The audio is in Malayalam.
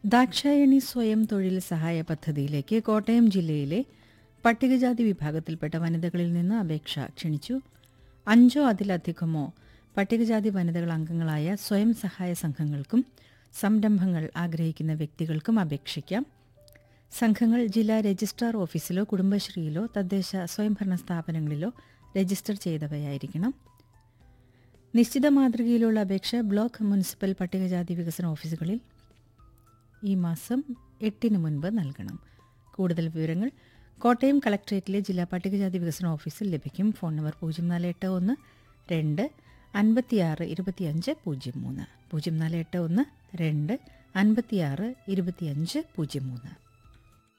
ദാക്ഷായണി സ്വയം തൊഴിൽ സഹായ പദ്ധതിയിലേക്ക് കോട്ടയം ജില്ലയിലെ പട്ടികജാതി വിഭാഗത്തിൽപ്പെട്ട വനിതകളിൽ നിന്ന് അപേക്ഷ ക്ഷണിച്ചു അഞ്ചോ അതിലധികമോ പട്ടികജാതി വനിതകൾ അംഗങ്ങളായ സ്വയം സഹായ സംഘങ്ങൾക്കും സംരംഭങ്ങൾ ആഗ്രഹിക്കുന്ന വ്യക്തികൾക്കും അപേക്ഷിക്കാം സംഘങ്ങൾ ജില്ലാ രജിസ്ട്രാർ ഓഫീസിലോ കുടുംബശ്രീയിലോ തദ്ദേശ സ്വയംഭരണ സ്ഥാപനങ്ങളിലോ രജിസ്റ്റർ ചെയ്തവയായിരിക്കണം നിശ്ചിത മാതൃകയിലുള്ള അപേക്ഷ ബ്ലോക്ക് മുനിസിപ്പൽ പട്ടികജാതി വികസന ഓഫീസുകളിൽ ഈ മാസം എട്ടിന് മുൻപ് നൽകണം കൂടുതൽ വിവരങ്ങൾ കോട്ടയം കളക്ട്രേറ്റിലെ ജില്ലാ പട്ടികജാതി വികസന ഓഫീസിൽ ലഭിക്കും ഫോൺ നമ്പർ പൂജ്യം നാല് എട്ട് ഒന്ന് രണ്ട് അൻപത്തിയാറ് ഇരുപത്തിയഞ്ച് പൂജ്യം മൂന്ന് പൂജ്യം നാല് എട്ട് ഒന്ന് രണ്ട് അൻപത്തിയാറ് ഇരുപത്തിയഞ്ച് പൂജ്യം മൂന്ന്